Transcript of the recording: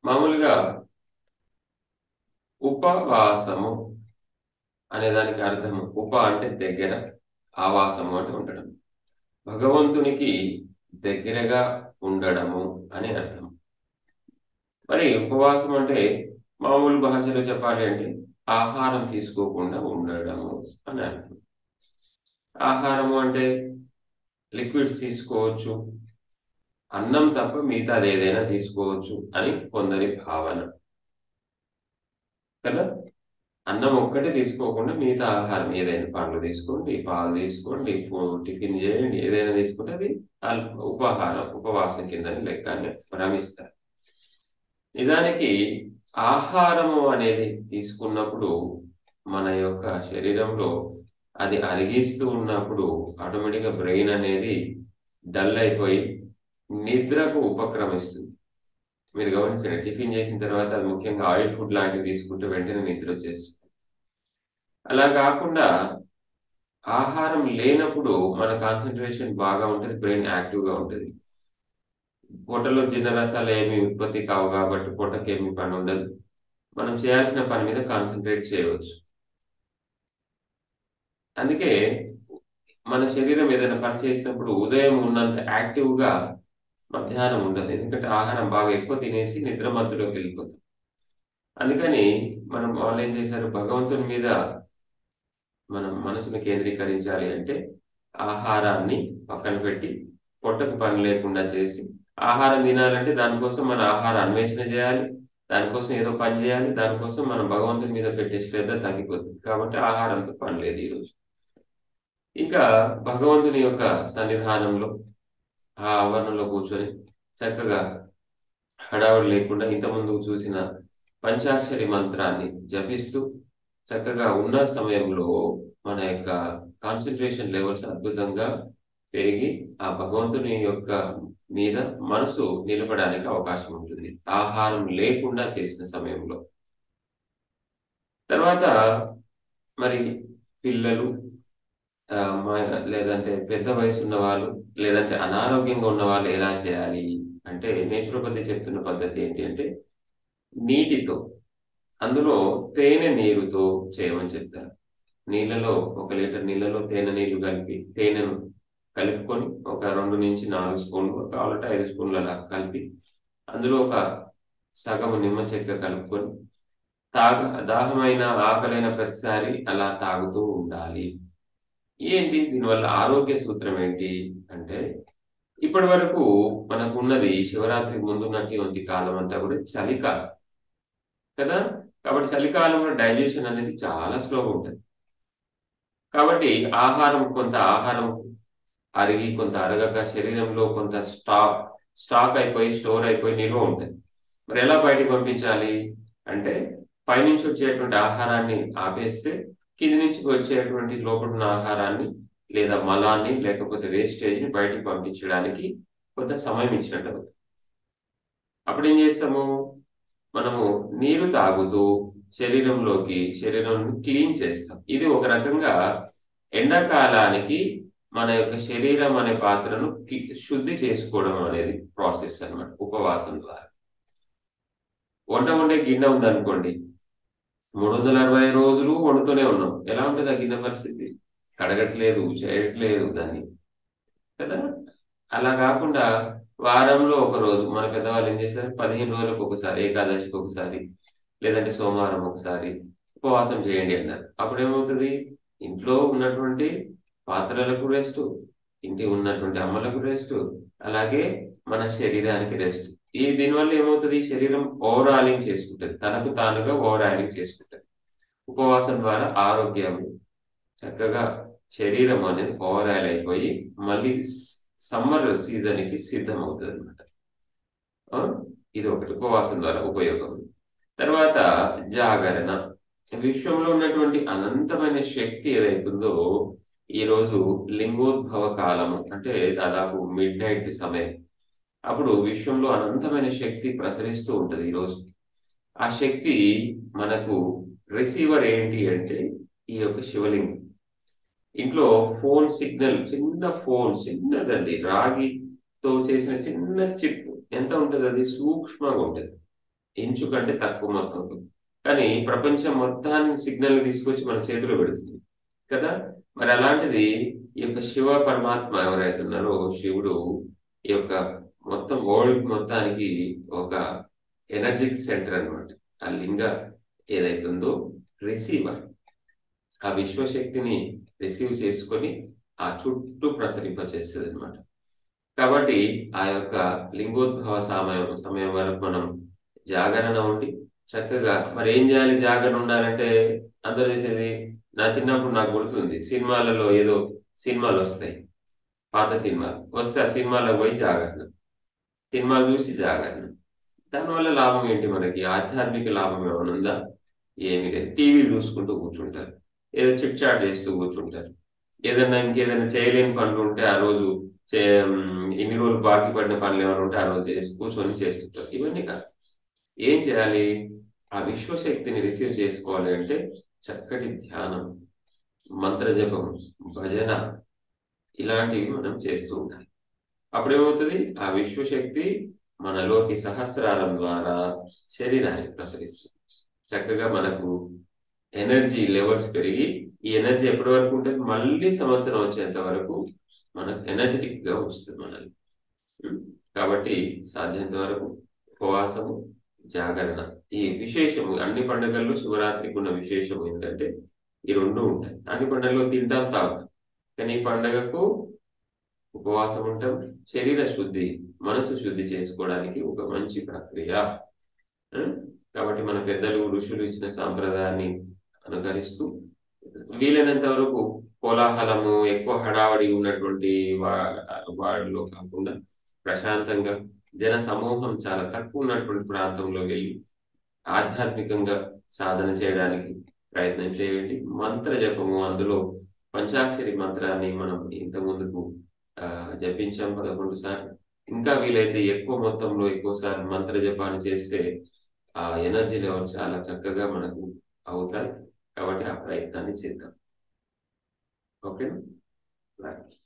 మామూలుగా ఉపవాసము అనే దానికి అర్థము ఉప అంటే దగ్గర ఆవాసము అంటే ఉండడం భగవంతునికి దగ్గరగా ఉండడము అని అర్థం మరి ఉపవాసం అంటే మామూలు భాషలో చెప్పాలి అంటే ఆహారం తీసుకోకుండా ఉండడము అని అర్థం ఆహారము అంటే లిక్విడ్స్ తీసుకోవచ్చు అన్నం తప్ప మిగతాది ఏదైనా తీసుకోవచ్చు అని కొందరి భావన కదా అన్నం ఒక్కటే తీసుకోకుండా మిగతా ఆహారం ఏదైనా పండ్లు తీసుకోండి పాలు తీసుకోండి పో- టిఫిన్ చేయండి ఏదైనా తీసుకుంటే అది అల్ప ఉపహారం ఉపవాసం కింద లెక్కని భ్రమిస్తారు నిజానికి ఆహారము అనేది తీసుకున్నప్పుడు మన యొక్క శరీరంలో అది అరిగిస్తూ ఉన్నప్పుడు ఆటోమేటిక్గా బ్రెయిన్ అనేది డల్ అయిపోయి నిద్రకు ఉపక్రమిస్తుంది మీరు గమనించండి టిఫిన్ చేసిన తర్వాత అది ముఖ్యంగా ఆయిల్ ఫుడ్ లాంటివి తీసుకుంటే వెంటనే నిద్ర వచ్చేస్తుంది అలా కాకుండా ఆహారం లేనప్పుడు మన కాన్సన్ట్రేషన్ బాగా ఉంటుంది బ్రెయిన్ యాక్టివ్గా ఉంటుంది పొట్టలో జీర్ణరసాలు ఏమి ఉత్పత్తి కావు కాబట్టి పొట్టకి ఏమి పని ఉండదు మనం చేయాల్సిన పని మీద కాన్సన్ట్రేట్ చేయవచ్చు అందుకే మన శరీరం ఏదైనా పని చేసినప్పుడు ఉదయం ఉన్నంత యాక్టివ్గా మధ్యాహ్నం ఉండదు ఎందుకంటే ఆహారం బాగా ఎక్కువ తినేసి నిద్ర మత్తులోకి వెళ్ళిపోతాం అందుకని మనం వాళ్ళు ఏం చేశారు భగవంతుని మీద మనం మనసును కేంద్రీకరించాలి అంటే ఆహారాన్ని పక్కన పెట్టి పొట్టకు పని లేకుండా చేసి ఆహారం తినాలంటే దానికోసం మన ఆహార అన్వేషణ చేయాలి దానికోసం ఏదో పని చేయాలి దానికోసం మనం భగవంతుని మీద పెట్టే శ్రద్ధ తగ్గిపోతుంది కాబట్టి ఆహారంతో పని లేదు ఈరోజు ఇంకా భగవంతుని యొక్క సన్నిధానంలో ఆ ఆవరణలో కూర్చొని చక్కగా హడావుడి లేకుండా ఇంతకుముందు చూసిన పంచాక్షరి మంత్రాన్ని జపిస్తూ చక్కగా ఉన్న సమయంలో మన యొక్క కాన్సన్ట్రేషన్ లెవెల్స్ అద్భుతంగా పెరిగి ఆ భగవంతుని యొక్క మీద మనసు నిలబడానికి అవకాశం ఉంటుంది ఆహారం లేకుండా చేసిన సమయంలో తర్వాత మరి పిల్లలు ఆ, మ- లేదంటే పెద్ద వయసు ఉన్న వాళ్ళు లేదంటే అనారోగ్యంగా ఉన్న వాళ్ళు ఎలా చేయాలి అంటే నేచురోపతి చెప్తున్న పద్ధతి ఏంటి అంటే నీటితో అందులో తేనె నీరుతో చేయమని చెప్తారు నీళ్ళలో ఒక లీటర్ నీళ్ళలో తేనె నీళ్లు కలిపి తేనెను కలుపుకొని ఒక రెండు నుంచి నాలుగు స్పూన్లు కావాలంటే ఐదు స్పూన్లు అలా కలిపి అందులో ఒక సగం నిమ్మ చెక్క కలుపుకొని తాగ దాహమైన ఆకలైన ప్రతిసారి అలా తాగుతూ ఉండాలి ఏంటి దీనివల్ల ఆరోగ్య సూత్రం ఏంటి అంటే ఇప్పటి వరకు మనకు ఉన్నది శివరాత్రి ముందున్నటువంటి కాలం అంతా కూడా చలికాలం కదా కాబట్టి చలికాలంలో డైజెషన్ అనేది చాలా స్లోగా ఉంటుంది కాబట్టి ఆహారం కొంత ఆహారం అరిగి కొంత అరగక శరీరంలో కొంత స్టాక్ స్టాక్ అయిపోయి స్టోర్ అయిపోయి నిల్వ ఉంటుంది మరి ఎలా బయటికి పంపించాలి అంటే పైనుంచి వచ్చేటువంటి ఆహారాన్ని ఆపేస్తే కింది నుంచి వచ్చేటువంటి లోపల ఉన్న ఆహారాన్ని లేదా మలాన్ని లేకపోతే వేస్టేజ్ ని బయటికి పంపించడానికి కొంత సమయం ఇచ్చినట్టు అవుతుంది అప్పుడు ఏం చేస్తాము మనము నీరు తాగుతూ శరీరంలోకి శరీరం క్లీన్ చేస్తాం ఇది ఒక రకంగా ఎండాకాలానికి మన యొక్క శరీరం అనే పాత్రను కి- శుద్ధి చేసుకోవడం అనేది ప్రాసెస్ అన్నమాట ఉపవాసం ద్వారా వంట వండే గిన్నె ఉందనుకోండి మూడు వందల అరవై రోజులు వండుతూనే ఉన్నాం ఎలా ఉంటుంది ఆ గిన్నె పరిస్థితి కడగట్లేదు చేయట్లేదు దాన్ని కదా అలా కాకుండా వారంలో ఒక రోజు మన పెద్దవాళ్ళు ఏం చేశారు పదిహేను రోజులకు ఒకసారి ఏకాదశికి ఒకసారి లేదంటే సోమవారం ఒకసారి ఉపవాసం చేయండి అన్నారు అప్పుడు ఏమవుతుంది ఇంట్లో ఉన్నటువంటి పాత్రలకు రెస్ట్ ఇంటి ఉన్నటువంటి అమ్మలకు రెస్ట్ అలాగే మన శరీరానికి రెస్ట్ ఈ దీనివల్ల ఏమవుతుంది శరీరం ఓవర్ ఆయిలింగ్ చేసుకుంటుంది తనకు తానుగా ఓవర్ ఆయిలింగ్ చేసుకుంటుంది ఉపవాసం ద్వారా ఆరోగ్యం చక్కగా శరీరం అనేది ఓవర్ ఆయిల్ అయిపోయి మళ్ళీ సమ్మర్ సీజన్ కి సిద్ధం అవుతుంది అనమాట ఇది ఒకటి ఉపవాసం ద్వారా ఉపయోగం తర్వాత జాగరణ విశ్వంలో ఉన్నటువంటి అనంతమైన శక్తి ఏదైతుందో ఈ రోజు లింగోద్భవ కాలము అంటే దాదాపు మిడ్ నైట్ సమయం అప్పుడు విశ్వంలో అనంతమైన శక్తి ప్రసరిస్తూ ఉంటది ఈ రోజు ఆ శక్తి మనకు రిసీవర్ ఏంటి అంటే ఈ యొక్క శివలింగం ఇంట్లో ఫోన్ సిగ్నల్ చిన్న ఫోన్ చిన్నదండి రాగితో చేసిన చిన్న చిప్ ఎంత ఉంటుంది అది సూక్ష్మంగా ఉంటుంది ఇంచు కంటే తక్కువ మొత్తంలో కానీ ప్రపంచం మొత్తాన్ని సిగ్నల్ తీసుకొచ్చి మన చేతిలో పెడుతుంది కదా మరి అలాంటిది ఈ యొక్క శివ పరమాత్మ ఎవరైతే ఉన్నారో శివుడు ఈ యొక్క మొత్తం వరల్డ్ మొత్తానికి ఒక ఎనర్జిక్ సెంటర్ అన్నమాట ఆ లింగ ఏదైతే ఉందో రిసీవర్ ఆ విశ్వశక్తిని రిసీవ్ చేసుకొని ఆ చుట్టూ ప్రసరింపచేస్తుంది అనమాట కాబట్టి ఆ యొక్క లింగోద్భవ సమయం సమయం వరకు మనం జాగరణ ఉండి చక్కగా మరి ఏం చేయాలి జాగరణ ఉండాలంటే అందరూ చేసేది నా చిన్నప్పుడు నాకు గుర్తుంది సినిమాలలో ఏదో సినిమాలు వస్తాయి పాత సినిమాలు వస్తే ఆ సినిమాలకు పోయి జాగరణ సినిమాలు చూసి జాగరణ దానివల్ల లాభం ఏంటి మనకి ఆధ్యాత్మిక లాభం ఏమైనా ఉందా ఏమీ లేదు టీవీలు చూసుకుంటూ కూర్చుంటారు ఏదో చిట్ చాట్ చేస్తూ కూర్చుంటారు ఏదైనా ఇంకేదైనా చేయలేని పనులు ఉంటే ఆ రోజు చే ఉమ్, ఇన్ని రోజులు బాకీ పడిన పనులు ఏమైనా ఉంటే ఆ రోజు చేసి కూర్చొని చేస్తుంటారు ఇవన్నీ కాదు ఏం చేయాలి ఆ విశ్వశక్తిని రిసీవ్ చేసుకోవాలి అంటే చక్కటి ధ్యానం మంత్రజపం భజన ఇలాంటివి మనం చేస్తూ ఉండాలి అప్పుడేమవుతుంది ఆ విశ్వశక్తి మనలోకి సహస్రారం ద్వారా శరీరానికి ప్రసరిస్తుంది చక్కగా మనకు ఎనర్జీ లెవెల్స్ పెరిగి ఈ ఎనర్జీ ఎప్పటి వరకు ఉంటుంది మళ్ళీ సంవత్సరం వచ్చేంత వరకు మనకు ఎనర్జెటిక్ గా వస్తుంది మనల్ని ఉం? కాబట్టి సాధ్యంత వరకు ఉపవాసము జాగరణ ఈ విశేషము అన్ని పండుగల్లో శివరాత్రికి ఉన్న విశేషం ఏంటంటే ఈ రెండు ఉంటాయి అన్ని పండుగల్లో తింటాం తాగుతాం కానీ ఈ పండుగకు ఉపవాసం ఉంటాం శరీర శుద్ధి మనసు శుద్ధి చేసుకోవడానికి ఒక మంచి ప్రక్రియ ఆ? కాబట్టి మన పెద్దలు ఋషులు ఇచ్చిన సాంప్రదాయాన్ని అనుకరిస్తూ వీలైనంత వరకు కోలాహలము ఎక్కువ హడావడి ఉన్నటువంటి వా వాడిలో కాకుండా ప్రశాంతంగా జన సమూహం చాలా తక్కువ ఉన్నటువంటి ప్రాంతంలో వెళ్ళి ఆధ్యాత్మికంగా సాధన చేయడానికి ప్రయత్నం చేయండి మంత్ర జపము అందులో పంచాక్షరి మంత్రాన్ని మనం ఇంత ముందుకు ఆ, జపించాం పదకొండు సార్లు ఇంకా వీలైతే ఎక్కువ మొత్తంలో ఎక్కువ సార్లు మంత్ర జపాన్ని చేస్తే ఆ ఎనర్జీ లెవెల్ చాలా చక్కగా మనకు అవుతాయి కాబట్టి ఆ ప్రయత్నాన్ని చేద్దాం ఓకేనా రైట్